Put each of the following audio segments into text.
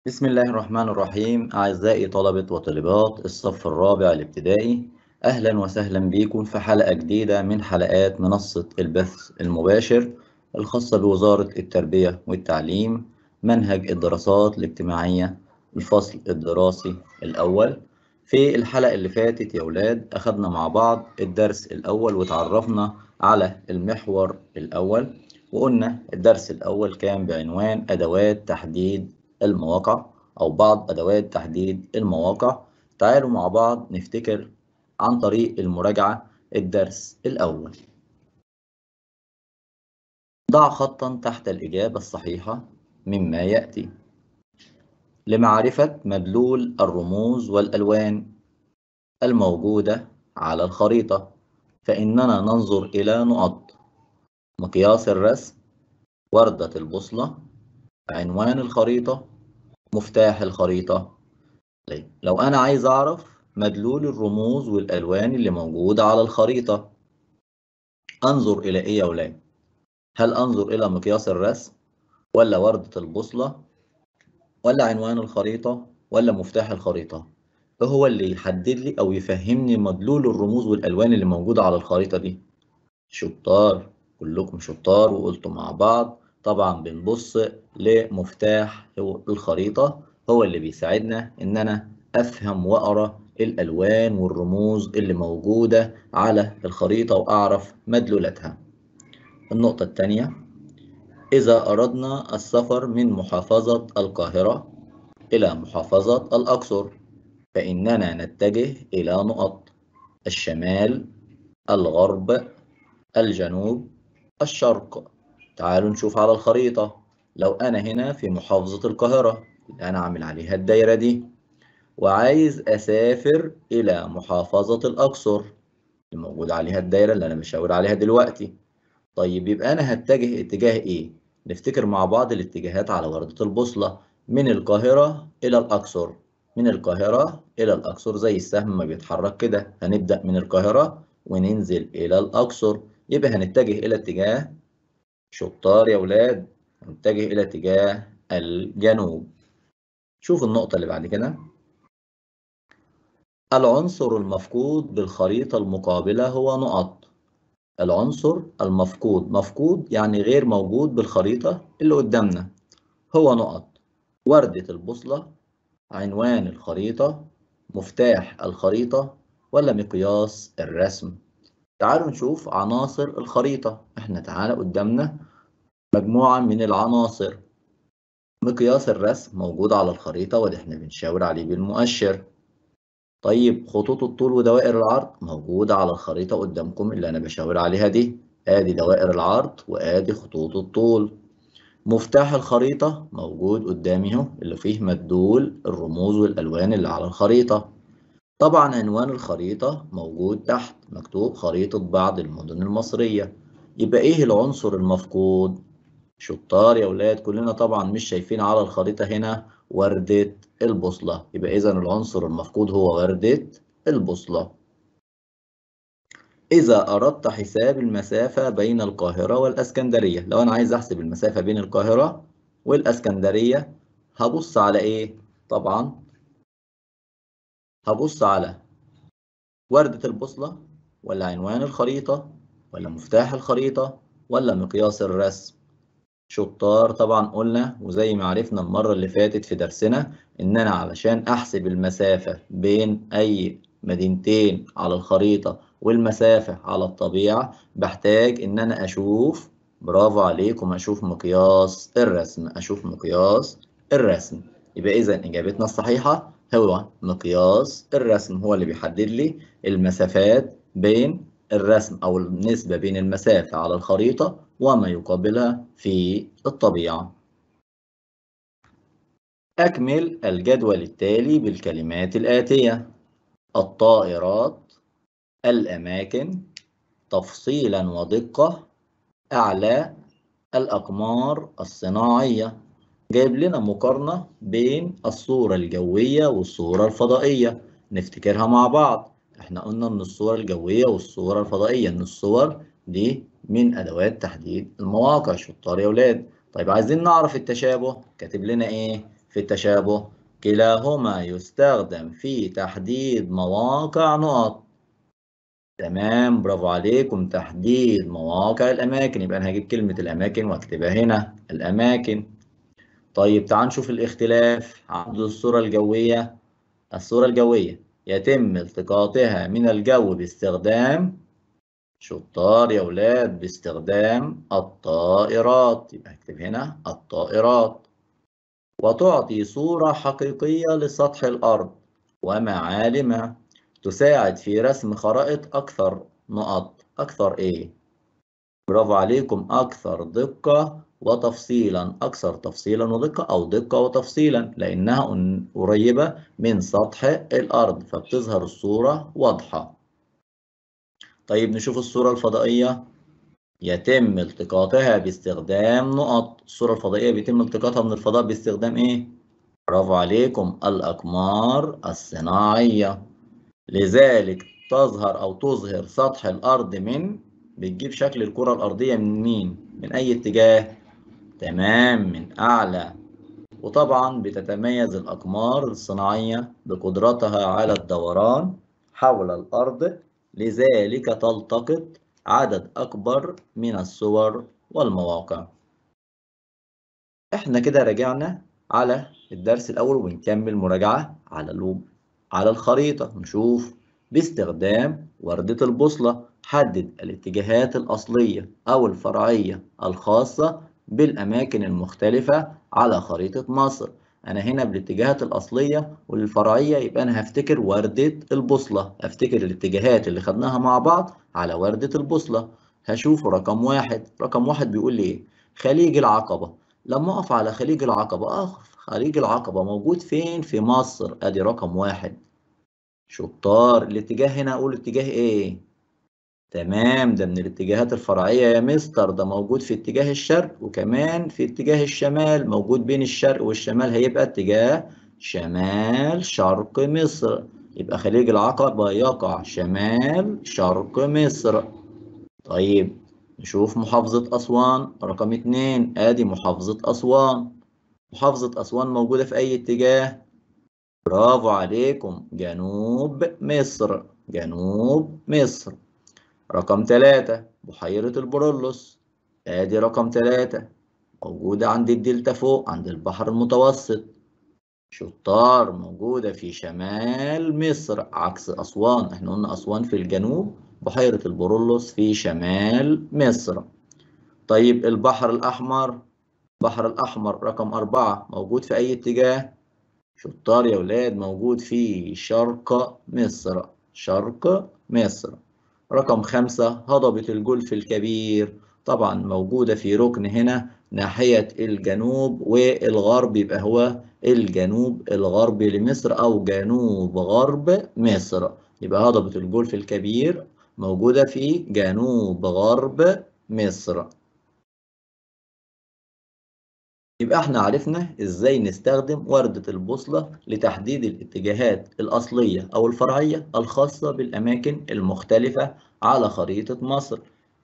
بسم الله الرحمن الرحيم أعزائي طلبة وطالبات الصف الرابع الابتدائي أهلا وسهلا بكم في حلقة جديدة من حلقات منصة البث المباشر الخاصة بوزارة التربية والتعليم منهج الدراسات الاجتماعية الفصل الدراسي الأول في الحلقة اللي فاتت يا أولاد أخذنا مع بعض الدرس الأول وتعرفنا على المحور الأول وقلنا الدرس الأول كان بعنوان أدوات تحديد المواقع أو بعض أدوات تحديد المواقع تعالوا مع بعض نفتكر عن طريق المراجعة الدرس الأول ضع خطا تحت الإجابة الصحيحة مما يأتي لمعرفة مدلول الرموز والألوان الموجودة على الخريطة فإننا ننظر إلى نقط مقياس الرسم وردة البوصلة عنوان الخريطة مفتاح الخريطة طيب لو أنا عايز أعرف مدلول الرموز والألوان اللي موجودة على الخريطة أنظر إلى إيه يا ولاد؟ هل أنظر إلى مقياس الرسم ولا وردة البوصلة ولا عنوان الخريطة ولا مفتاح الخريطة؟ إيه هو اللي يحدد لي أو يفهمني مدلول الرموز والألوان اللي موجودة على الخريطة دي؟ شطار كلكم شطار وقلتوا مع بعض طبعا بنبص لمفتاح الخريطة هو اللي بيساعدنا إن أنا أفهم وأقرأ الألوان والرموز اللي موجودة على الخريطة وأعرف مدلولاتها. النقطة الثانية إذا أردنا السفر من محافظة القاهرة إلى محافظة الأقصر فإننا نتجه إلى نقط الشمال، الغرب، الجنوب، الشرق. تعالوا نشوف على الخريطة لو أنا هنا في محافظة القاهرة اللي أنا عامل عليها الدايرة دي وعايز أسافر إلى محافظة الأقصر اللي موجود عليها الدايرة اللي أنا بشاور عليها دلوقتي طيب يبقى أنا هتجه اتجاه إيه؟ نفتكر مع بعض الاتجاهات على وردة البوصلة من القاهرة إلى الأقصر من القاهرة إلى الأقصر زي السهم ما بيتحرك كده هنبدأ من القاهرة وننزل إلى الأقصر يبقى هنتجه إلى اتجاه شطار يا ولاد نتجه إلى اتجاه الجنوب شوف النقطة اللي بعد كده العنصر المفقود بالخريطة المقابلة هو نقط العنصر المفقود مفقود يعني غير موجود بالخريطة اللي قدامنا هو نقط وردة البوصلة عنوان الخريطة مفتاح الخريطة ولا مقياس الرسم تعالوا نشوف عناصر الخريطة احنا تعالى قدامنا مجموعة من العناصر مقياس الرسم موجود على الخريطة واللي احنا بنشاور عليه بالمؤشر طيب خطوط الطول ودوائر العرض موجودة على الخريطة قدامكم اللي أنا بشاور عليها دي آدي دوائر العرض وآدي خطوط الطول مفتاح الخريطة موجود قدامي اهو اللي فيه مدلول الرموز والألوان اللي على الخريطة طبعا عنوان الخريطة موجود تحت مكتوب خريطة بعض المدن المصرية يبقى إيه العنصر المفقود؟ شطار يا ولاد كلنا طبعا مش شايفين على الخريطة هنا وردة البوصلة يبقى إذا العنصر المفقود هو وردة البوصلة إذا أردت حساب المسافة بين القاهرة والأسكندرية لو أنا عايز أحسب المسافة بين القاهرة والأسكندرية هبص على إيه؟ طبعا هبص على وردة البوصلة ولا عنوان الخريطة ولا مفتاح الخريطة ولا مقياس الرسم شطار طبعا قلنا وزي ما عرفنا المرة اللي فاتت في درسنا إن أنا علشان أحسب المسافة بين أي مدينتين على الخريطة والمسافة على الطبيعة بحتاج إن أنا أشوف برافو عليكم أشوف مقياس الرسم أشوف مقياس الرسم يبقى إذا إجابتنا الصحيحة هو مقياس الرسم هو اللي بيحدد لي المسافات بين الرسم أو النسبة بين المسافة على الخريطة وما يقابلها في الطبيعة. أكمل الجدول التالي بالكلمات الآتية: الطائرات، الأماكن، تفصيلا ودقة، أعلى، الأقمار الصناعية. جايب لنا مقارنة بين الصورة الجوية والصورة الفضائية، نفتكرها مع بعض. احنا قلنا ان الصورة الجوية والصورة الفضائية ان الصور دي من ادوات تحديد المواقع شطار يا ولاد طيب عايزين نعرف التشابه كاتب لنا ايه في التشابه كلاهما يستخدم في تحديد مواقع نقط تمام برافو عليكم تحديد مواقع الأماكن يبقى أنا هجيب كلمة الأماكن وأكتبها هنا الأماكن طيب تعال نشوف الاختلاف عند الصورة الجوية الصورة الجوية يتم التقاطها من الجو باستخدام شطار يا ولاد باستخدام الطائرات يبقى هكتب هنا الطائرات وتعطي صورة حقيقية لسطح الأرض ومعالمها تساعد في رسم خرائط أكثر نقط أكثر إيه؟ برافو عليكم أكثر دقة وتفصيلا أكثر تفصيلا ودقة أو دقة وتفصيلا لأنها قريبة من سطح الأرض فبتظهر الصورة واضحة طيب نشوف الصورة الفضائية يتم التقاطها باستخدام نقط الصورة الفضائية بيتم التقاطها من الفضاء باستخدام إيه؟ برافو عليكم الأقمار الصناعية لذلك تظهر أو تظهر سطح الأرض من بتجيب شكل الكرة الأرضية من مين؟ من أي اتجاه؟ تمام من أعلى وطبعا بتتميز الأقمار الصناعية بقدرتها على الدوران حول الأرض لذلك تلتقط عدد أكبر من الصور والمواقع احنا كده رجعنا على الدرس الأول ونكمل مراجعة على اللوب على الخريطة نشوف باستخدام وردة البوصلة حدد الاتجاهات الأصلية أو الفرعية الخاصة بالأماكن المختلفة على خريطة مصر أنا هنا بالاتجاهات الأصلية والفرعية يبقى أنا هفتكر وردة البوصلة أفتكر الاتجاهات اللي خدناها مع بعض على وردة البوصلة هشوف رقم واحد رقم واحد بيقول لي إيه خليج العقبة لما أقف على خليج العقبة أقف خليج العقبة موجود فين في مصر أدي رقم واحد شطار الاتجاه هنا أقول اتجاه إيه تمام ده من الاتجاهات الفرعية يا مستر ده موجود في اتجاه الشرق وكمان في اتجاه الشمال موجود بين الشرق والشمال هيبقى اتجاه شمال شرق مصر يبقى خليج العقبة يقع شمال شرق مصر طيب نشوف محافظة أسوان رقم اتنين ادي محافظة أسوان محافظة أسوان موجودة في أي اتجاه برافو عليكم جنوب مصر جنوب مصر رقم ثلاثة بحيرة البرولوس ادي رقم ثلاثة موجودة عند الدلتا فوق عند البحر المتوسط شطار موجودة في شمال مصر عكس أسوان احنا قلنا أسوان في الجنوب بحيرة البرولوس في شمال مصر طيب البحر الأحمر البحر الأحمر رقم أربعة موجود في أي اتجاه شطار يا ولاد موجود في شرق مصر شرق مصر رقم خمسة هضبة الجلف الكبير طبعا موجودة في ركن هنا ناحية الجنوب والغرب يبقى هو الجنوب الغربي لمصر أو جنوب غرب مصر يبقى هضبة الجلف الكبير موجودة في جنوب غرب مصر يبقى احنا عرفنا ازاي نستخدم وردة البوصلة لتحديد الاتجاهات الأصلية أو الفرعية الخاصة بالأماكن المختلفة على خريطة مصر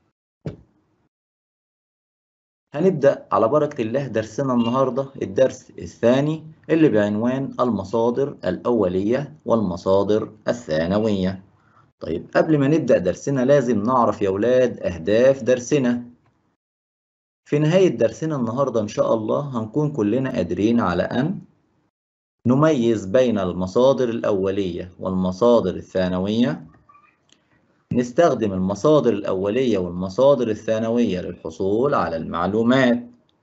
هنبدأ على بركة الله درسنا النهاردة الدرس الثاني اللي بعنوان المصادر الأولية والمصادر الثانوية طيب قبل ما نبدأ درسنا لازم نعرف يا ولاد أهداف درسنا في نهاية درسنا النهاردة إن شاء الله هنكون كلنا قادرين على أن نميز بين المصادر الأولية والمصادر الثانوية نستخدم المصادر الأولية والمصادر الثانوية للحصول على المعلومات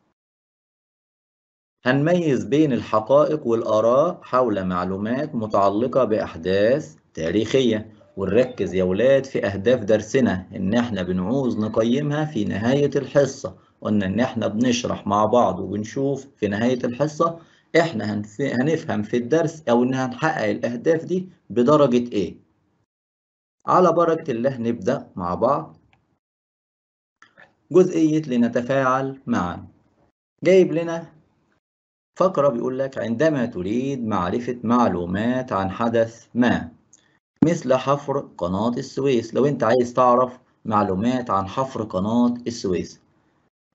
هنميز بين الحقائق والآراء حول معلومات متعلقة بأحداث تاريخية ونركز يا ولاد في أهداف درسنا إن إحنا بنعوز نقيمها في نهاية الحصة قلنا إن إحنا بنشرح مع بعض وبنشوف في نهاية الحصة إحنا هنف... هنفهم في الدرس أو إن هنحقق الأهداف دي بدرجة إيه على بركة الله نبدأ مع بعض جزئية لنتفاعل معا جايب لنا فقرة بيقول لك عندما تريد معرفة معلومات عن حدث ما مثل حفر قناة السويس لو انت عايز تعرف معلومات عن حفر قناة السويس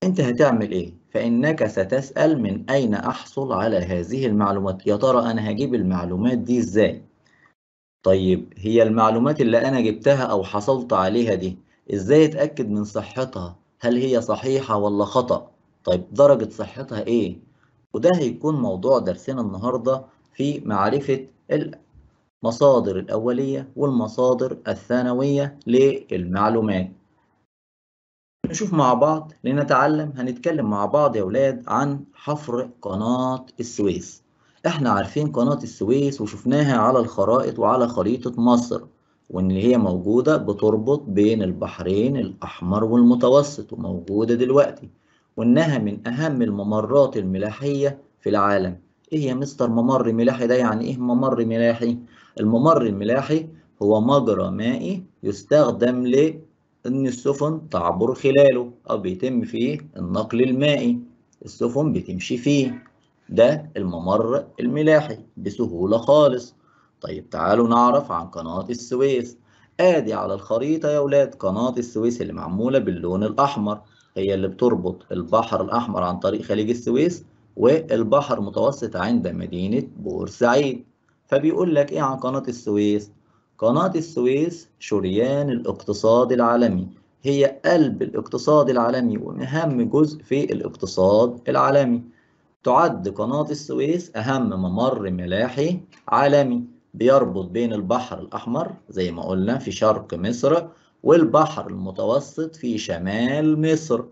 انت هتعمل ايه فانك ستسأل من اين احصل على هذه المعلومات يا ترى انا هجيب المعلومات دي ازاي طيب هي المعلومات اللي انا جبتها او حصلت عليها دي ازاي اتأكد من صحتها هل هي صحيحة ولا خطأ طيب درجة صحتها ايه وده هيكون موضوع درسنا النهاردة في معرفة المصادر الأولية والمصادر الثانوية للمعلومات نشوف مع بعض لنتعلم هنتكلم مع بعض يا ولاد عن حفر قناة السويس احنا عارفين قناة السويس وشفناها على الخرائط وعلى خريطة مصر وان هي موجودة بتربط بين البحرين الأحمر والمتوسط وموجودة دلوقتي وانها من اهم الممرات الملاحية في العالم ايه يا مستر ممر ملاحي ده يعني ايه ممر ملاحي الممر الملاحي هو مجرى مائي يستخدم ل ان السفن تعبر خلاله او بيتم فيه النقل المائي السفن بتمشي فيه ده الممر الملاحي بسهولة خالص طيب تعالوا نعرف عن قناة السويس ادي على الخريطة يا ولاد قناة السويس اللي معمولة باللون الاحمر هي اللي بتربط البحر الأحمر عن طريق خليج السويس والبحر المتوسط عند مدينة بورسعيد فبيقول لك إيه عن قناة السويس؟ قناة السويس شريان الاقتصاد العالمي هي قلب الاقتصاد العالمي وأهم جزء في الاقتصاد العالمي تعد قناة السويس أهم ممر ملاحي عالمي بيربط بين البحر الأحمر زي ما قلنا في شرق مصر والبحر المتوسط في شمال مصر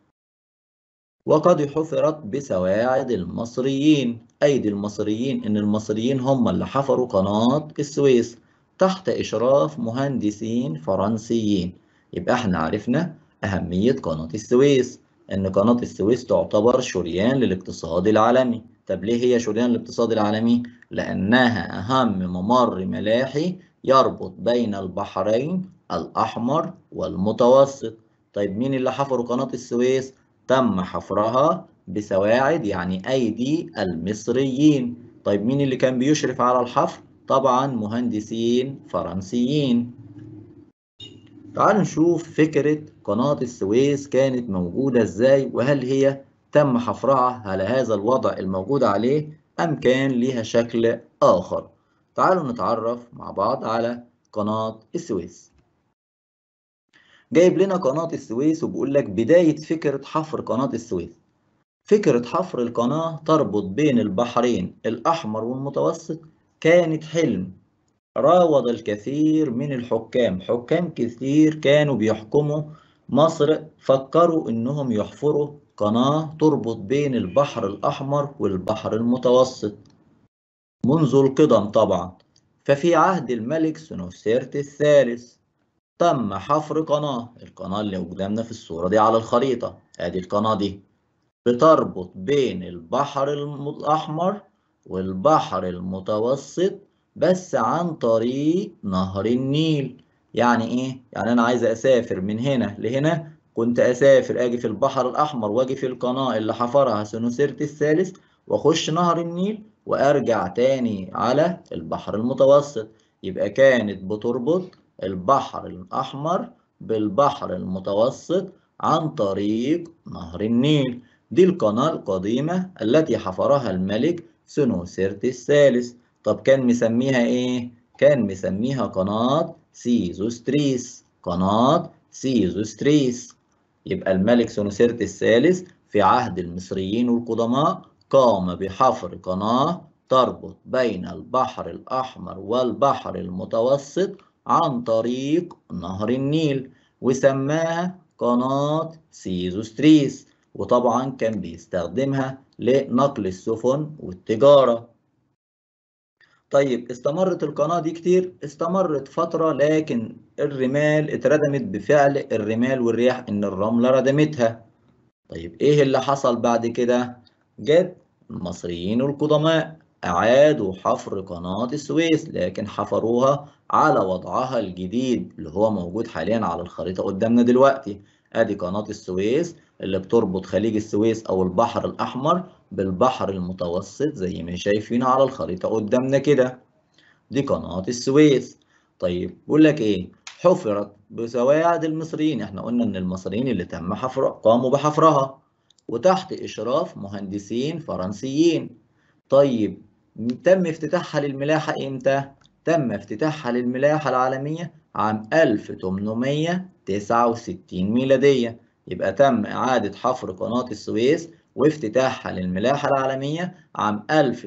وقد حفرت بسواعد المصريين أيدي المصريين إن المصريين هم اللي حفروا قناة السويس تحت إشراف مهندسين فرنسيين يبقى احنا عرفنا أهمية قناة السويس إن قناة السويس تعتبر شريان للاقتصاد العالمي طب ليه هي شريان الاقتصاد العالمي؟ لأنها أهم ممر ملاحي يربط بين البحرين الأحمر والمتوسط طيب مين اللي حفروا قناة السويس؟ تم حفرها بسواعد يعني أيدي المصريين طيب مين اللي كان بيشرف على الحفر؟ طبعا مهندسين فرنسيين تعالوا نشوف فكرة قناة السويس كانت موجودة ازاي وهل هي تم حفرها على هذا الوضع الموجود عليه أم كان ليها شكل آخر تعالوا نتعرف مع بعض على قناة السويس جايب لنا قناة السويس وبيقول لك بداية فكرة حفر قناة السويس فكرة حفر القناة تربط بين البحرين الأحمر والمتوسط كانت حلم راود الكثير من الحكام حكام كثير كانوا بيحكموا مصر فكروا إنهم يحفروا قناة تربط بين البحر الأحمر والبحر المتوسط منذ القدم طبعا ففي عهد الملك سنوسرت الثالث تم حفر قناة القناة اللي قدامنا في الصورة دي على الخريطة ادي القناة دي بتربط بين البحر الأحمر والبحر المتوسط بس عن طريق نهر النيل يعني ايه؟ يعني انا عايز اسافر من هنا لهنا كنت اسافر اجي في البحر الاحمر واجي في القناة اللي حفرها سنوسرت الثالث واخش نهر النيل وارجع تاني على البحر المتوسط يبقى كانت بتربط البحر الأحمر بالبحر المتوسط عن طريق نهر النيل دي القناة القديمة التي حفرها الملك سنوسرت الثالث طب كان مسميها ايه؟ كان مسميها قناة سيزوستريس قناة سيزوستريس يبقى الملك سنوسرت الثالث في عهد المصريين القدماء قام بحفر قناة تربط بين البحر الأحمر والبحر المتوسط عن طريق نهر النيل وسماها قناة سيزوستريس وطبعا كان بيستخدمها لنقل السفن والتجارة طيب استمرت القناة دي كتير استمرت فترة لكن الرمال اتردمت بفعل الرمال والرياح ان الرملة ردمتها طيب ايه اللي حصل بعد كده جت المصريين القدماء أعادوا حفر قناة السويس لكن حفروها على وضعها الجديد اللي هو موجود حاليا على الخريطة قدامنا دلوقتي ادي قناة السويس اللي بتربط خليج السويس او البحر الاحمر بالبحر المتوسط زي ما شايفين على الخريطة قدامنا كده دي قناة السويس طيب بقول لك ايه حفرت بسواعد المصريين احنا قلنا ان المصريين اللي تم حفر قاموا بحفرها وتحت إشراف مهندسين فرنسيين طيب تم افتتاحها للملاحة إمتى؟ تم افتتاحها للملاحة العالمية عام 1869 ميلادية يبقى تم إعادة حفر قناة السويس وافتتاحها للملاحة العالمية عام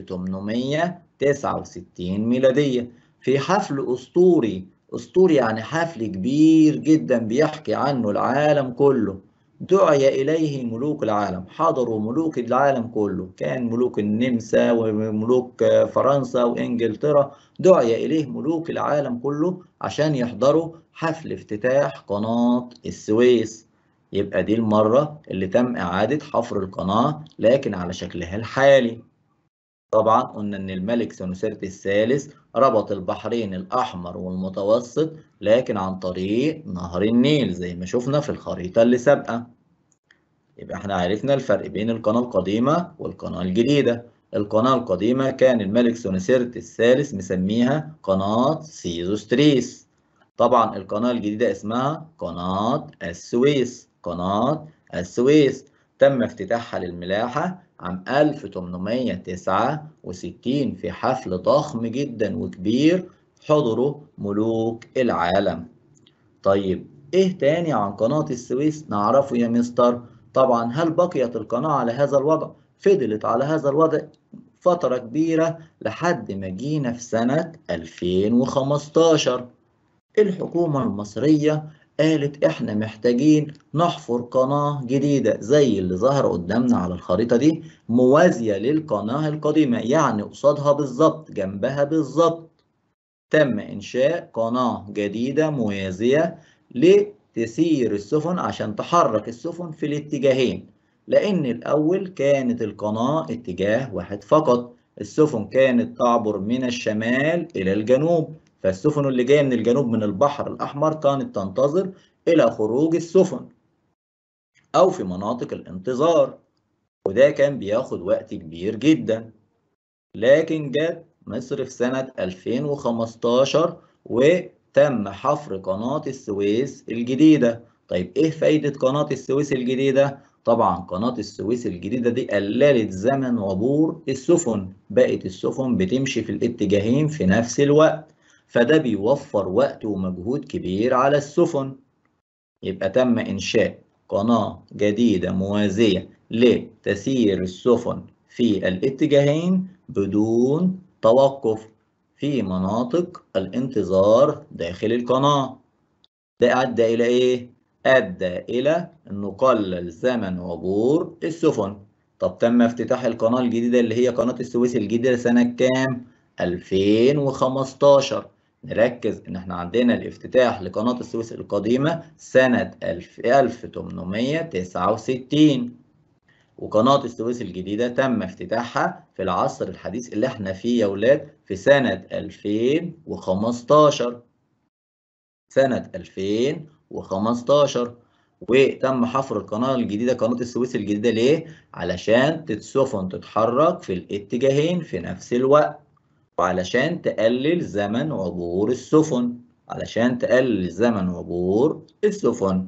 1869 ميلادية في حفل أسطوري أسطوري يعني حفل كبير جدا بيحكي عنه العالم كله دعي إليه ملوك العالم حضروا ملوك العالم كله كان ملوك النمسا وملوك فرنسا وإنجلترا دعي إليه ملوك العالم كله عشان يحضروا حفل افتتاح قناة السويس يبقى دي المرة اللي تم إعادة حفر القناة لكن على شكلها الحالي طبعا قلنا إن الملك سنوسرت الثالث ربط البحرين الأحمر والمتوسط لكن عن طريق نهر النيل زي ما شفنا في الخريطة اللي سابقة يبقى احنا عرفنا الفرق بين القناة القديمة والقناة الجديدة القناة القديمة كان الملك سنوسرت الثالث مسميها قناة سيزوستريس طبعا القناة الجديدة اسمها قناة السويس قناة السويس تم افتتاحها للملاحة عام 1869 في حفل ضخم جدا وكبير حضره ملوك العالم طيب ايه تاني عن قناة السويس نعرفه يا مستر طبعا هل بقيت القناة على هذا الوضع فضلت على هذا الوضع فترة كبيرة لحد ما جينا في سنة 2015 الحكومة المصرية قالت احنا محتاجين نحفر قناة جديدة زي اللي ظهر قدامنا على الخريطة دي موازية للقناة القديمة يعني قصادها بالظبط جنبها بالظبط تم إنشاء قناة جديدة موازية لتسير السفن عشان تحرك السفن في الاتجاهين لأن الأول كانت القناة اتجاه واحد فقط السفن كانت تعبر من الشمال إلى الجنوب فالسفن اللي جايه من الجنوب من البحر الأحمر كانت تنتظر إلى خروج السفن أو في مناطق الانتظار وده كان بياخد وقت كبير جدا لكن جت مصر في سنة 2015 وتم حفر قناة السويس الجديدة طيب إيه فايدة قناة السويس الجديدة؟ طبعا قناة السويس الجديدة دي قللت زمن عبور السفن بقت السفن بتمشي في الاتجاهين في نفس الوقت فده بيوفر وقت ومجهود كبير على السفن يبقى تم إنشاء قناة جديدة موازية لتسيير السفن في الاتجاهين بدون توقف في مناطق الانتظار داخل القناة ده أدى إلى إيه؟ أدى إلى أنه قلل زمن عبور السفن طب تم افتتاح القناة الجديدة اللي هي قناة السويس الجديدة سنة كام؟ 2015 نركز ان احنا عندنا الافتتاح لقناة السويس القديمة سنة 1869 وقناة السويس الجديدة تم افتتاحها في العصر الحديث اللي احنا فيه يا ولاد في سنة 2015 سنة 2015 وتم حفر القناة الجديدة قناة السويس الجديدة ليه؟ علشان السفن تتحرك في الاتجاهين في نفس الوقت وعلشان تقلل زمن عبور السفن علشان تقلل زمن عبور السفن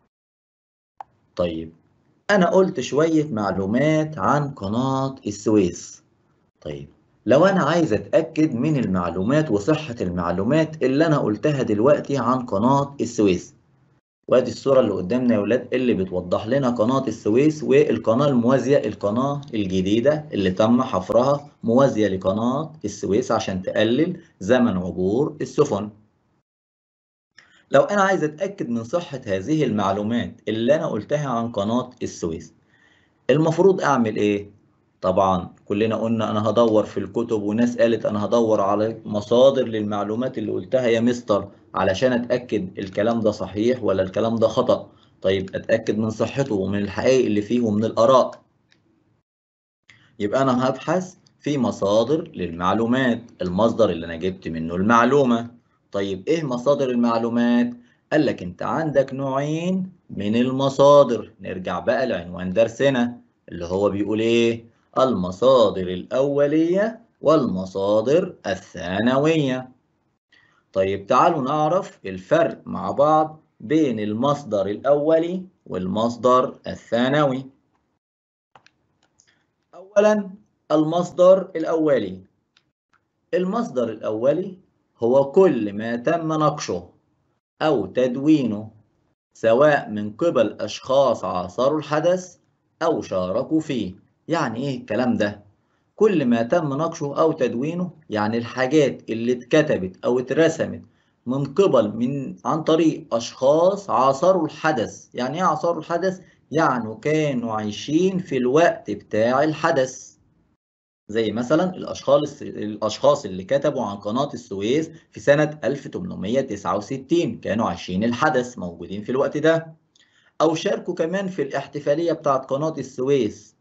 طيب أنا قلت شوية معلومات عن قناة السويس طيب لو أنا عايز أتأكد من المعلومات وصحة المعلومات اللي أنا قلتها دلوقتي عن قناة السويس وادي الصورة اللي قدامنا يا ولاد اللي بتوضح لنا قناة السويس والقناة الموازية القناة الجديدة اللي تم حفرها موازية لقناة السويس عشان تقلل زمن عبور السفن. لو أنا عايز أتأكد من صحة هذه المعلومات اللي أنا قلتها عن قناة السويس المفروض أعمل إيه؟ طبعا كلنا قلنا أنا هدور في الكتب وناس قالت أنا هدور على مصادر للمعلومات اللي قلتها يا مستر علشان أتأكد الكلام ده صحيح ولا الكلام ده خطأ طيب أتأكد من صحته ومن الحقائق اللي فيه ومن الآراء يبقى أنا هبحث في مصادر للمعلومات المصدر اللي أنا جبت منه المعلومة طيب إيه مصادر المعلومات؟ قال لك أنت عندك نوعين من المصادر نرجع بقى لعنوان درسنا اللي هو بيقول إيه؟ المصادر الأولية والمصادر الثانوية طيب تعالوا نعرف الفرق مع بعض بين المصدر الأولي والمصدر الثانوي أولا المصدر الأولي المصدر الأولي هو كل ما تم نقشه أو تدوينه سواء من قبل أشخاص عاصروا الحدث أو شاركوا فيه يعني إيه الكلام ده؟ كل ما تم نقشه أو تدوينه يعني الحاجات اللي اتكتبت أو اترسمت من قبل من عن طريق أشخاص عاصروا الحدث يعني إيه عاصروا الحدث؟ يعني كانوا عايشين في الوقت بتاع الحدث زي مثلا الأشخاص الأشخاص اللي كتبوا عن قناة السويس في سنة 1869 كانوا عايشين الحدث موجودين في الوقت ده أو شاركوا كمان في الاحتفالية بتاعت قناة السويس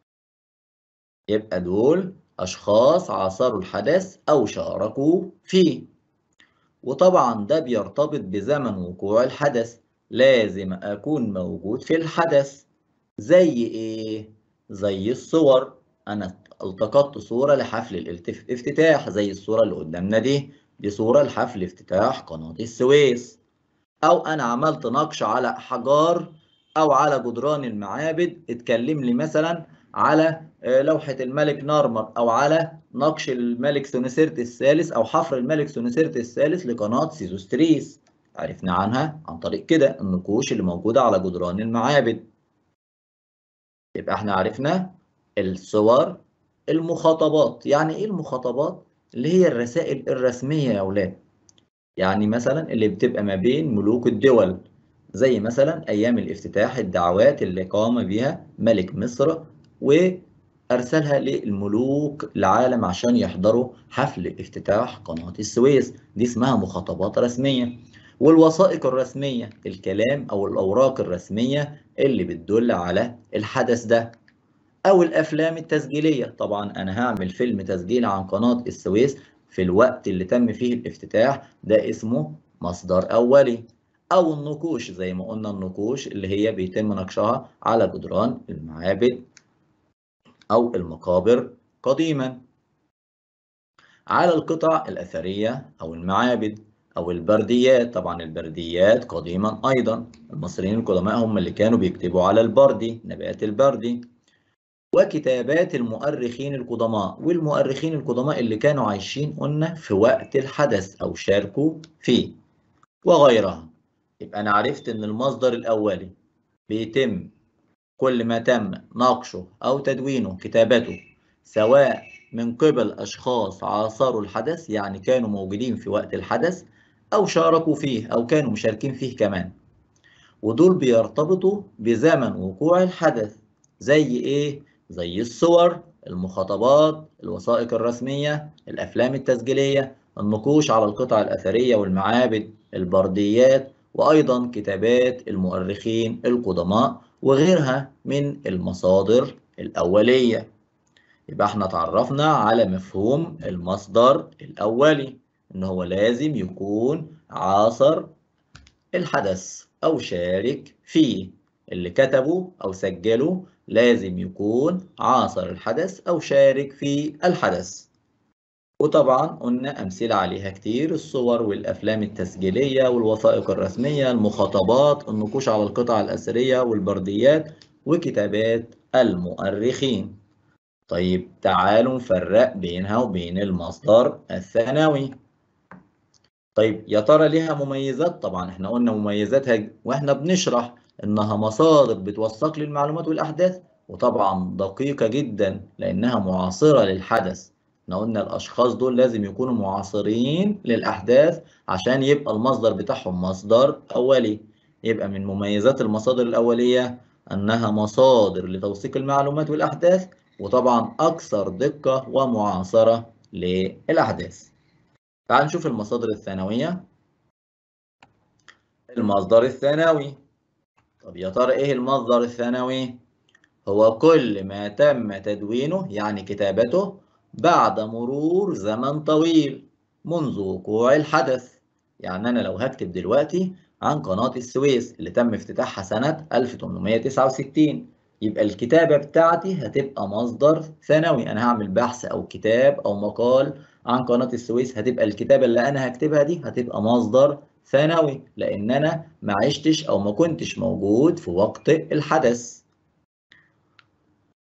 يبقى دول أشخاص عاصروا الحدث أو شاركوا فيه وطبعا ده بيرتبط بزمن وقوع الحدث لازم أكون موجود في الحدث زي إيه؟ زي الصور أنا التقطت صورة لحفل الافتتاح زي الصورة اللي قدامنا دي دي صورة لحفل افتتاح قناة السويس أو أنا عملت نقش على حجار أو على جدران المعابد اتكلم لي مثلا على لوحة الملك نارمر أو على نقش الملك سونسيرت الثالث أو حفر الملك سونسيرت الثالث لقناة سيزوستريس عرفنا عنها عن طريق كده النقوش اللي موجودة على جدران المعابد يبقى احنا عرفنا الصور المخاطبات يعني ايه المخاطبات اللي هي الرسائل الرسمية يا أولاد يعني مثلا اللي بتبقى ما بين ملوك الدول زي مثلا أيام الافتتاح الدعوات اللي قام بها ملك مصر وأرسلها للملوك العالم عشان يحضروا حفل افتتاح قناة السويس دي اسمها مخاطبات رسمية والوثائق الرسمية الكلام أو الأوراق الرسمية اللي بتدل على الحدث ده أو الأفلام التسجيلية طبعا أنا هعمل فيلم تسجيل عن قناة السويس في الوقت اللي تم فيه الافتتاح ده اسمه مصدر أولي أو النقوش زي ما قلنا النقوش اللي هي بيتم نقشها على جدران المعابد أو المقابر قديما على القطع الأثرية أو المعابد أو البرديات طبعا البرديات قديما أيضا المصريين القدماء هم اللي كانوا بيكتبوا على البردي نبات البردي وكتابات المؤرخين القدماء والمؤرخين القدماء اللي كانوا عايشين قلنا في وقت الحدث أو شاركوا فيه وغيرها يبقى أنا عرفت إن المصدر الأولي بيتم كل ما تم نقشه أو تدوينه كتابته سواء من قبل أشخاص عاصروا الحدث يعني كانوا موجودين في وقت الحدث أو شاركوا فيه أو كانوا مشاركين فيه كمان ودول بيرتبطوا بزمن وقوع الحدث زي إيه؟ زي الصور المخاطبات الوثائق الرسمية الأفلام التسجيلية النقوش على القطع الأثرية والمعابد البرديات وأيضا كتابات المؤرخين القدماء وغيرها من المصادر الأولية يبقى احنا تعرفنا على مفهوم المصدر الأولي إن هو لازم يكون عاصر الحدث أو شارك فيه اللي كتبه أو سجله لازم يكون عاصر الحدث أو شارك في الحدث وطبعا قلنا أمثلة عليها كتير الصور والأفلام التسجيلية والوثائق الرسمية المخاطبات النقوش على القطع الأثرية والبرديات وكتابات المؤرخين طيب تعالوا نفرق بينها وبين المصدر الثانوي طيب يا ترى ليها مميزات طبعا احنا قلنا مميزاتها واحنا بنشرح انها مصادر بتوثق لي المعلومات والاحداث وطبعا دقيقة جدا لانها معاصرة للحدث احنا قلنا الاشخاص دول لازم يكونوا معاصرين للاحداث عشان يبقى المصدر بتاعهم مصدر اولي يبقى من مميزات المصادر الاولية انها مصادر لتوثيق المعلومات والاحداث وطبعا اكثر دقة ومعاصرة للاحداث تعال نشوف المصادر الثانوية المصدر الثانوي طب يا ترى ايه المصدر الثانوي هو كل ما تم تدوينه يعني كتابته بعد مرور زمن طويل منذ وقوع الحدث يعني انا لو هكتب دلوقتي عن قناة السويس اللي تم افتتاحها سنة 1869 يبقى الكتابة بتاعتي هتبقى مصدر ثانوي أنا هعمل بحث أو كتاب أو مقال عن قناة السويس هتبقى الكتابة اللي أنا هكتبها دي هتبقى مصدر ثانوي لأن أنا ما عشتش أو ما كنتش موجود في وقت الحدث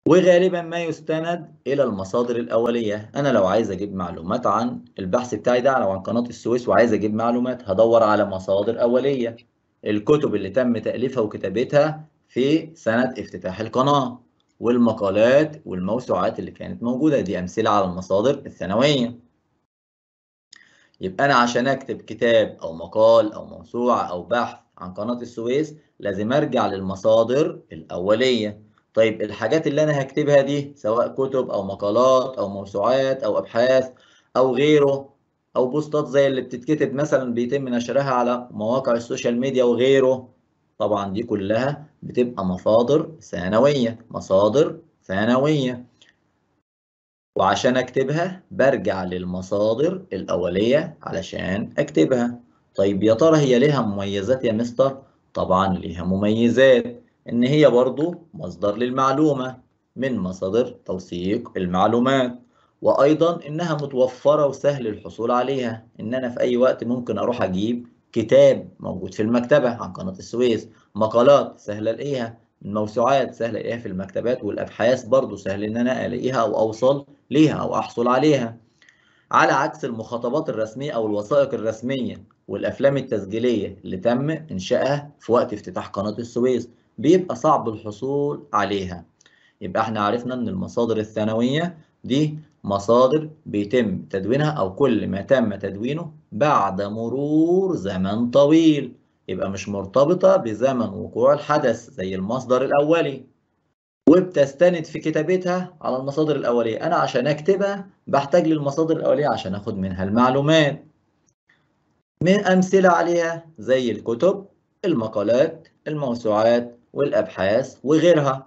وغالبا ما يستند إلى المصادر الأولية أنا لو عايز أجيب معلومات عن البحث بتاعي ده لو عن قناة السويس وعايز أجيب معلومات هدور على مصادر أولية الكتب اللي تم تأليفها وكتابتها في سنة افتتاح القناة والمقالات والموسوعات اللي كانت موجودة دي أمثلة على المصادر الثانوية يبقى أنا عشان أكتب كتاب أو مقال أو موسوعة أو بحث عن قناة السويس لازم أرجع للمصادر الأولية طيب الحاجات اللي أنا هكتبها دي سواء كتب أو مقالات أو موسوعات أو أبحاث أو غيره أو بوستات زي اللي بتتكتب مثلا بيتم نشرها على مواقع السوشيال ميديا وغيره طبعا دي كلها بتبقى مصادر ثانوية مصادر ثانوية وعشان أكتبها برجع للمصادر الأولية علشان أكتبها طيب يا ترى هي ليها مميزات يا مستر؟ طبعا ليها مميزات إن هي برضو مصدر للمعلومة من مصادر توثيق المعلومات وأيضا إنها متوفرة وسهل الحصول عليها إن أنا في أي وقت ممكن أروح أجيب كتاب موجود في المكتبة عن قناة السويس مقالات سهلة ألاقيها الموسوعات سهل الاقيها في المكتبات والابحاث برضو سهل ان انا الاقيها او اوصل ليها او احصل عليها على عكس المخاطبات الرسميه او الوثائق الرسميه والافلام التسجيليه اللي تم انشائها في وقت افتتاح قناه السويس بيبقى صعب الحصول عليها يبقى احنا عرفنا ان المصادر الثانويه دي مصادر بيتم تدوينها او كل ما تم تدوينه بعد مرور زمن طويل يبقى مش مرتبطة بزمن وقوع الحدث زي المصدر الأولي وبتستند في كتابتها على المصادر الأولية أنا عشان أكتبها بحتاج للمصادر الأولية عشان أخد منها المعلومات من أمثلة عليها زي الكتب المقالات الموسوعات والأبحاث وغيرها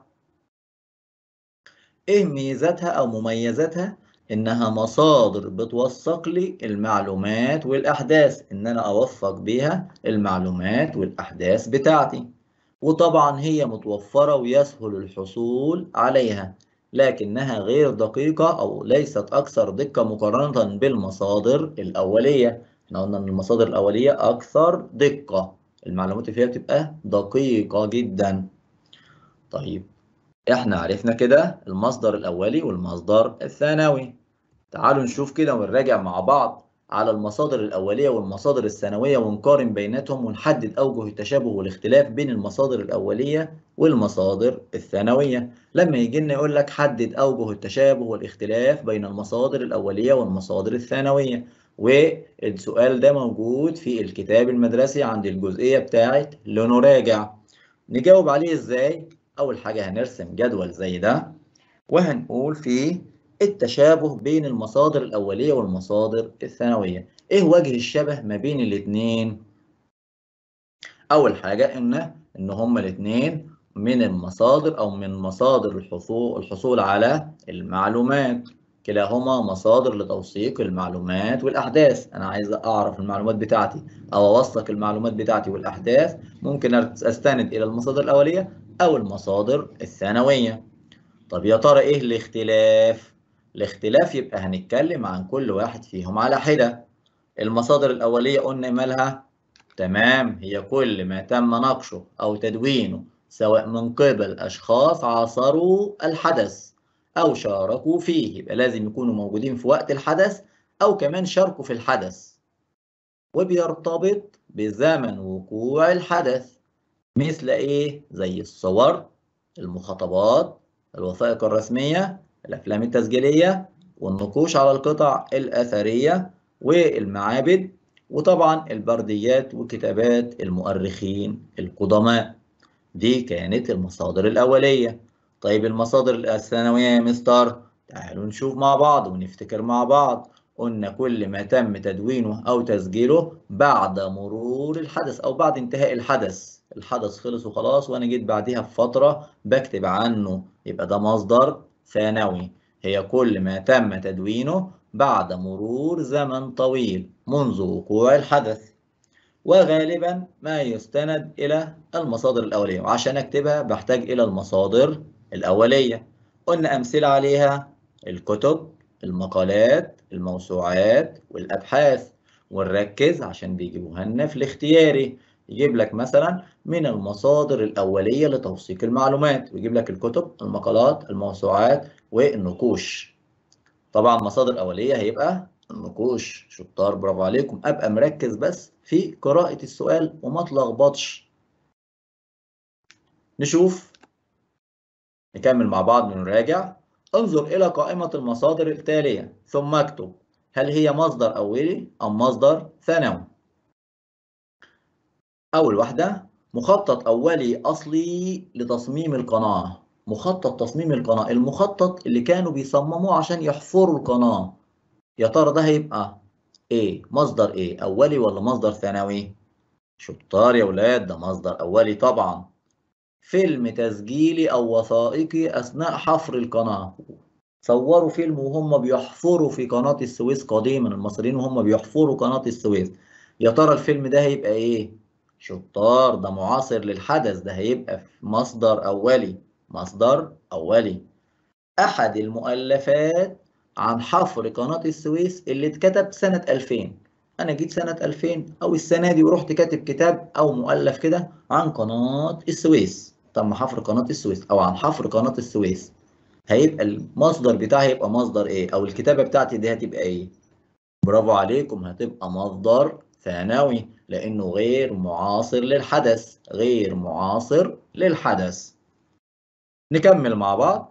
إيه ميزاتها أو مميزاتها؟ إنها مصادر بتوثق لي المعلومات والأحداث إن أنا أوثق بيها المعلومات والأحداث بتاعتي وطبعا هي متوفرة ويسهل الحصول عليها لكنها غير دقيقة أو ليست أكثر دقة مقارنة بالمصادر الأولية احنا قلنا إن المصادر الأولية أكثر دقة المعلومات اللي فيها بتبقى دقيقة جدا طيب احنا عرفنا كده المصدر الأولي والمصدر الثانوي تعالوا نشوف كده ونراجع مع بعض على المصادر الأولية والمصادر الثانوية ونقارن بيناتهم ونحدد أوجه التشابه والاختلاف بين المصادر الأولية والمصادر الثانوية لما يجي لنا يقول لك حدد أوجه التشابه والاختلاف بين المصادر الأولية والمصادر الثانوية والسؤال ده موجود في الكتاب المدرسي عند الجزئية بتاعت لنراجع نجاوب عليه ازاي؟ أول حاجة هنرسم جدول زي ده وهنقول فيه التشابه بين المصادر الأولية والمصادر الثانوية إيه وجه الشبه ما بين الاتنين؟ أول حاجة إن إن هما الاتنين من المصادر أو من مصادر الحصول الحصول على المعلومات كلاهما مصادر لتوثيق المعلومات والأحداث أنا عايز أعرف المعلومات بتاعتي أو أوثق المعلومات بتاعتي والأحداث ممكن أستند إلى المصادر الأولية أو المصادر الثانوية طب يا ترى إيه الاختلاف؟ الاختلاف يبقى هنتكلم عن كل واحد فيهم على حدة المصادر الأولية قلنا مالها تمام هي كل ما تم نقشه أو تدوينه سواء من قبل أشخاص عاصروا الحدث أو شاركوا فيه يبقى لازم يكونوا موجودين في وقت الحدث أو كمان شاركوا في الحدث وبيرتبط بزمن وقوع الحدث مثل إيه؟ زي الصور المخاطبات الوثائق الرسمية الأفلام التسجيلية والنقوش على القطع الأثرية والمعابد وطبعا البرديات وكتابات المؤرخين القدماء دي كانت المصادر الأولية طيب المصادر الثانوية يا مستر تعالوا نشوف مع بعض ونفتكر مع بعض قلنا كل ما تم تدوينه أو تسجيله بعد مرور الحدث أو بعد انتهاء الحدث الحدث خلص وخلاص وأنا جيت بعديها بفترة بكتب عنه يبقى ده مصدر ثانوي هي كل ما تم تدوينه بعد مرور زمن طويل منذ وقوع الحدث وغالبا ما يستند إلى المصادر الأولية وعشان أكتبها بحتاج إلى المصادر الأولية قلنا أمثلة عليها الكتب المقالات الموسوعات والأبحاث ونركز عشان بيجيبوها لنا في الاختياري يجيب لك مثلا من المصادر الأولية لتوثيق المعلومات ويجيب لك الكتب المقالات الموسوعات والنقوش طبعا مصادر أولية هيبقى النقوش شطار برافو عليكم أبقى مركز بس في قراءة السؤال وما تلخبطش نشوف نكمل بعض ونراجع انظر إلى قائمة المصادر التالية ثم اكتب هل هي مصدر أولي أم مصدر ثانوي أول واحدة مخطط أولي أصلي لتصميم القناة مخطط تصميم القناة المخطط اللي كانوا بيصمموه عشان يحفروا القناة يا ترى ده هيبقى إيه مصدر إيه أولي ولا مصدر ثانوي شطار يا ولاد ده مصدر أولي طبعا فيلم تسجيلي أو وثائقي أثناء حفر القناة صوروا فيلم وهم بيحفروا في قناة السويس قديما المصريين وهم بيحفروا قناة السويس يا ترى الفيلم ده هيبقى إيه شطار ده معاصر للحدث ده هيبقى في مصدر أولي مصدر أولي أحد المؤلفات عن حفر قناة السويس اللي اتكتب سنة 2000 أنا جيت سنة 2000 أو السنة دي ورحت كاتب كتاب أو مؤلف كده عن قناة السويس تم حفر قناة السويس أو عن حفر قناة السويس هيبقى المصدر بتاعي هيبقى مصدر إيه أو الكتابة بتاعتي دي هتبقى إيه برافو عليكم هتبقى مصدر ثانوي لأنه غير معاصر للحدث غير معاصر للحدث نكمل مع بعض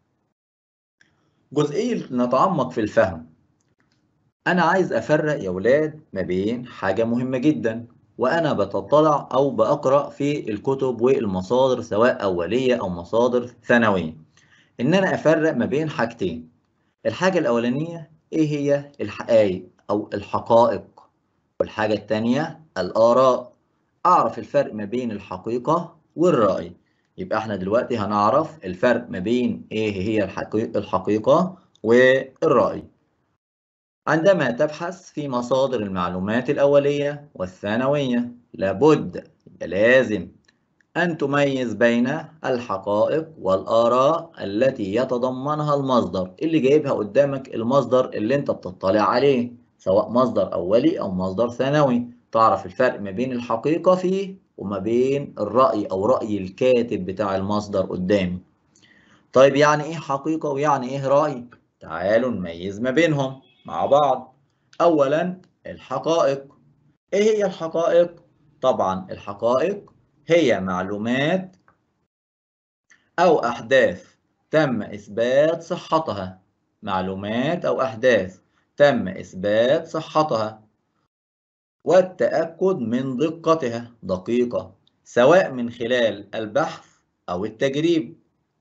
جزئية نتعمق في الفهم أنا عايز أفرق يا ولاد ما بين حاجة مهمة جدا وأنا بتطلع أو بقرأ في الكتب والمصادر سواء أولية أو مصادر ثانوية إن أنا أفرق ما بين حاجتين الحاجة الأولانية إيه هي الحقائق أو الحقائق والحاجة التانية الآراء أعرف الفرق ما بين الحقيقة والرأي يبقى احنا دلوقتي هنعرف الفرق ما بين ايه هي الحقيقة والرأي عندما تبحث في مصادر المعلومات الأولية والثانوية لابد لازم أن تميز بين الحقائق والآراء التي يتضمنها المصدر اللي جايبها قدامك المصدر اللي انت بتطلع عليه سواء مصدر أولي أو مصدر ثانوي تعرف الفرق ما بين الحقيقة فيه وما بين الرأي أو رأي الكاتب بتاع المصدر قدامي طيب يعني إيه حقيقة ويعني إيه رأي؟ تعالوا نميز ما بينهم مع بعض أولا الحقائق إيه هي الحقائق؟ طبعا الحقائق هي معلومات أو أحداث تم إثبات صحتها معلومات أو أحداث تم إثبات صحتها والتأكد من دقتها دقيقة سواء من خلال البحث أو التجريب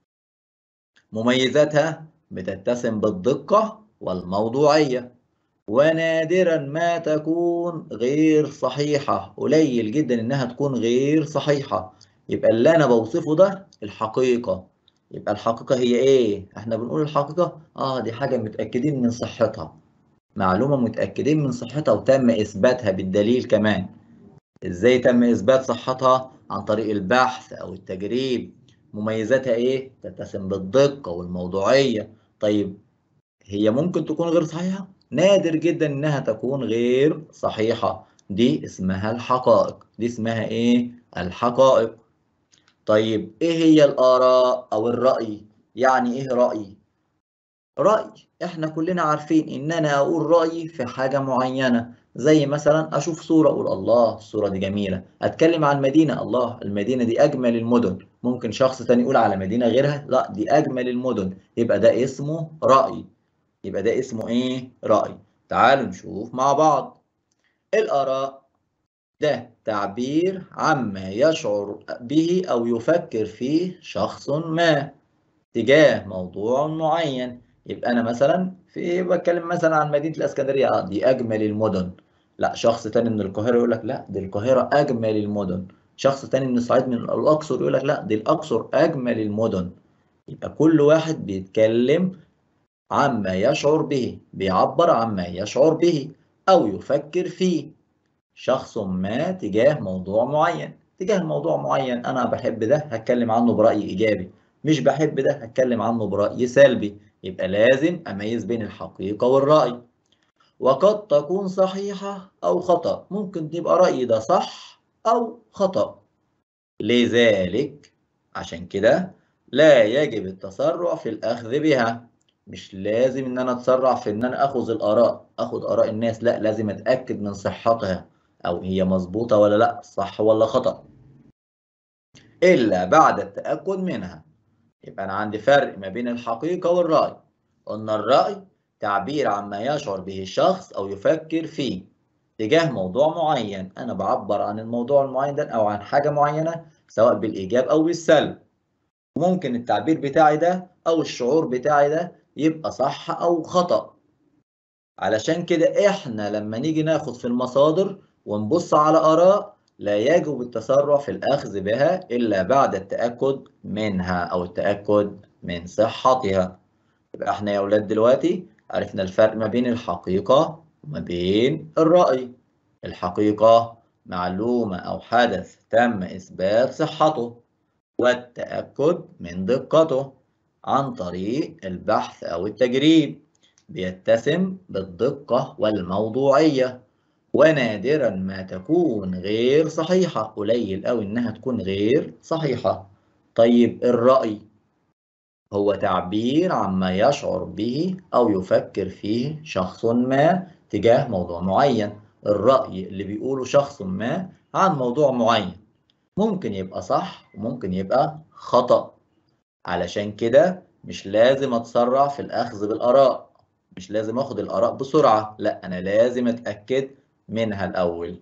مميزاتها بتتسم بالدقة والموضوعية ونادرا ما تكون غير صحيحة قليل جدا إنها تكون غير صحيحة يبقى اللي أنا بوصفه ده الحقيقة يبقى الحقيقة هي إيه؟ إحنا بنقول الحقيقة آه دي حاجة متأكدين من صحتها معلومة متأكدين من صحتها وتم إثباتها بالدليل كمان إزاي تم إثبات صحتها عن طريق البحث أو التجريب مميزاتها إيه؟ تتسم بالدقة والموضوعية طيب هي ممكن تكون غير صحيحة؟ نادر جدا إنها تكون غير صحيحة دي اسمها الحقائق دي اسمها إيه؟ الحقائق طيب إيه هي الآراء أو الرأي؟ يعني إيه رأي؟ رأي احنا كلنا عارفين ان انا اقول رأيي في حاجة معينة زي مثلا اشوف صورة اقول الله الصورة دي جميلة اتكلم عن مدينة الله المدينة دي اجمل المدن ممكن شخص تاني يقول على مدينة غيرها لا دي اجمل المدن يبقى ده اسمه رأي يبقى ده اسمه ايه رأي تعالوا نشوف مع بعض الآراء ده تعبير عما يشعر به أو يفكر فيه شخص ما تجاه موضوع معين يبقى انا مثلا في بتكلم مثلا عن مدينه الاسكندريه اه دي اجمل المدن لا شخص تاني من القاهره يقول لك لا دي القاهره اجمل المدن شخص تاني من الصعيد من الاقصر يقول لك لا دي الاقصر اجمل المدن يبقى كل واحد بيتكلم عما يشعر به بيعبر عما يشعر به او يفكر فيه شخص ما تجاه موضوع معين تجاه موضوع معين انا بحب ده هتكلم عنه براي ايجابي مش بحب ده هتكلم عنه براي سلبي يبقى لازم أميز بين الحقيقة والرأي وقد تكون صحيحة أو خطأ ممكن تبقى رأيي ده صح أو خطأ لذلك عشان كده لا يجب التسرع في الأخذ بها مش لازم إن أنا أتسرع في إن أنا أخذ الآراء أخذ آراء الناس لا لازم أتأكد من صحتها أو هي مظبوطة ولا لا صح ولا خطأ إلا بعد التأكد منها يبقى أنا عندي فرق ما بين الحقيقة والرأي قلنا الرأي تعبير عما يشعر به الشخص أو يفكر فيه تجاه موضوع معين أنا بعبر عن الموضوع المعين ده أو عن حاجة معينة سواء بالإيجاب أو بالسلب ممكن التعبير بتاعي ده أو الشعور بتاعي ده يبقى صح أو خطأ علشان كده إحنا لما نيجي ناخد في المصادر ونبص على آراء لا يجب التسرع في الأخذ بها إلا بعد التأكد منها أو التأكد من صحتها يبقى إحنا يا أولاد دلوقتي عرفنا الفرق ما بين الحقيقة وما بين الرأي الحقيقة معلومة أو حدث تم إثبات صحته والتأكد من دقته عن طريق البحث أو التجريب بيتسم بالدقة والموضوعية ونادرا ما تكون غير صحيحة قليل أو إنها تكون غير صحيحة طيب الرأي هو تعبير عما يشعر به أو يفكر فيه شخص ما تجاه موضوع معين الرأي اللي بيقوله شخص ما عن موضوع معين ممكن يبقى صح وممكن يبقى خطأ علشان كده مش لازم أتسرع في الأخذ بالآراء مش لازم أخد الآراء بسرعة لا أنا لازم أتأكد منها الأول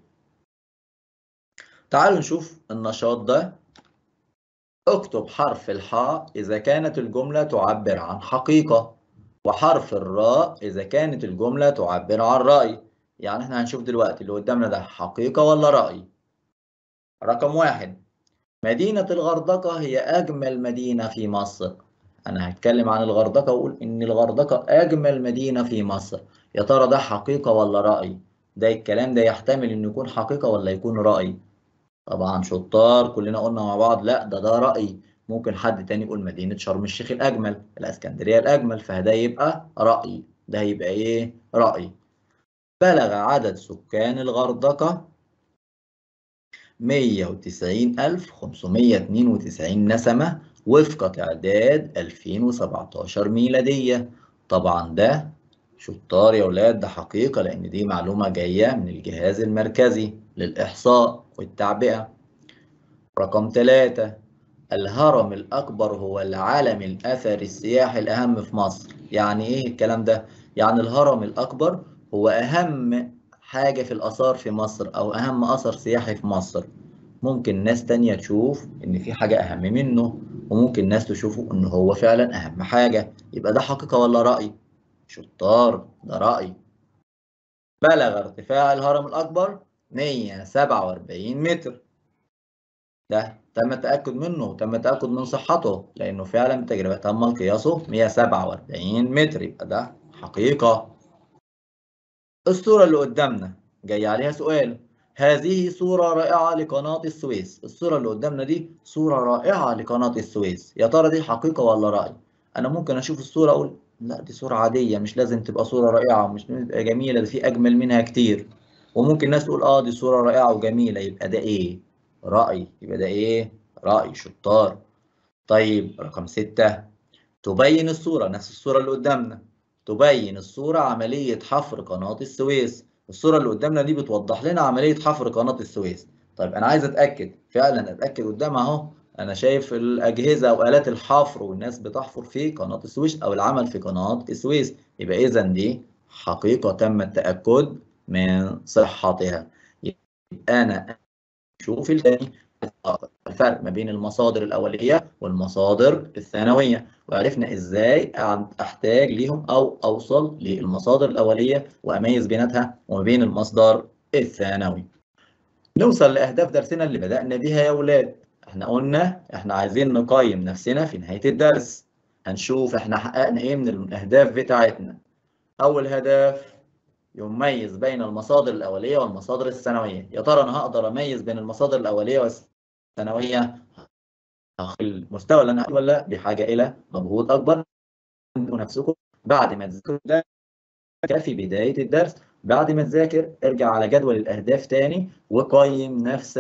تعالوا نشوف النشاط ده اكتب حرف الحاء إذا كانت الجملة تعبر عن حقيقة وحرف الراء إذا كانت الجملة تعبر عن رأي يعني احنا هنشوف دلوقتي اللي قدامنا ده حقيقة ولا رأي رقم واحد مدينة الغردقة هي أجمل مدينة في مصر أنا هتكلم عن الغردقة وأقول إن الغردقة أجمل مدينة في مصر يا ترى ده حقيقة ولا رأي ده الكلام ده يحتمل إنه يكون حقيقة ولا يكون رأي طبعا شطار كلنا قلنا مع بعض لا ده ده رأي ممكن حد تاني يقول مدينة شرم الشيخ الأجمل الأسكندرية الأجمل فده يبقى رأي ده يبقى إيه رأي بلغ عدد سكان الغردقة 190592 نسمة وفق تعداد 2017 ميلادية طبعا ده شطار يا ولاد ده حقيقة لأن دي معلومة جاية من الجهاز المركزي للإحصاء والتعبئة رقم ثلاثة الهرم الأكبر هو العلم الأثري السياحي الأهم في مصر يعني إيه الكلام ده؟ يعني الهرم الأكبر هو أهم حاجة في الآثار في مصر أو أهم أثر سياحي في مصر ممكن ناس تانية تشوف إن في حاجة أهم منه وممكن ناس تشوفه إن هو فعلا أهم حاجة يبقى ده حقيقة ولا رأي؟ شطار ده رأي بلغ ارتفاع الهرم الأكبر 147 متر ده تم التأكد منه وتم التأكد من صحته لأنه فعلا بتجربة تم قياسه 147 متر يبقى ده حقيقة الصورة اللي قدامنا جاي عليها سؤال هذه صورة رائعة لقناة السويس الصورة اللي قدامنا دي صورة رائعة لقناة السويس يا ترى دي حقيقة ولا رأي أنا ممكن أشوف الصورة أقول لا دي صورة عادية مش لازم تبقى صورة رائعة مش لازم تبقى جميلة ده في أجمل منها كتير وممكن ناس تقول اه دي صورة رائعة وجميلة يبقى ده ايه رأي يبقى ده ايه رأي شطار طيب رقم ستة تبين الصورة نفس الصورة اللي قدامنا تبين الصورة عملية حفر قناة السويس الصورة اللي قدامنا دي بتوضح لنا عملية حفر قناة السويس طيب أنا عايز أتأكد فعلا أتأكد قدام أهو أنا شايف الأجهزة أو آلات الحفر والناس بتحفر في قناة السويس أو العمل في قناة السويس يبقى إذا دي حقيقة تم التأكد من صحتها يبقى أنا أشوف الثاني الفرق ما بين المصادر الأولية والمصادر الثانوية وعرفنا إزاي أحتاج ليهم أو أوصل للمصادر الأولية وأميز بيناتها وما بين المصدر الثانوي نوصل لأهداف درسنا اللي بدأنا بيها يا أولاد احنا قلنا احنا عايزين نقيم نفسنا في نهاية الدرس هنشوف احنا حققنا ايه من الأهداف بتاعتنا أول هدف يميز بين المصادر الأولية والمصادر الثانوية يا ترى أنا هقدر أميز بين المصادر الأولية والثانوية المستوى اللي أنا ولا بحاجة إلى مجهود أكبر نفسكم بعد ما تذاكروا ده في بداية الدرس بعد ما تذاكر ارجع على جدول الأهداف تاني وقيم نفسك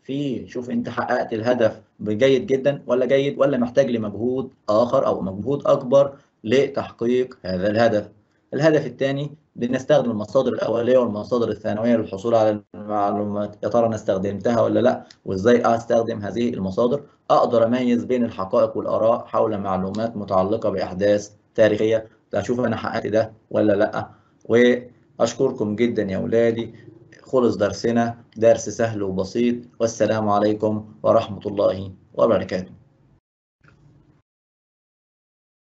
في شوف انت حققت الهدف بجيد جدا ولا جيد ولا محتاج لمجهود اخر او مجهود اكبر لتحقيق هذا الهدف الهدف الثاني بنستخدم المصادر الاوليه والمصادر الثانويه للحصول على المعلومات يا ترى انا استخدمتها ولا لا وازاي استخدم هذه المصادر اقدر اميز بين الحقائق والاراء حول معلومات متعلقه باحداث تاريخيه اشوف انا حققت ده ولا لا واشكركم جدا يا اولادي خلص درسنا درس سهل وبسيط والسلام عليكم ورحمه الله وبركاته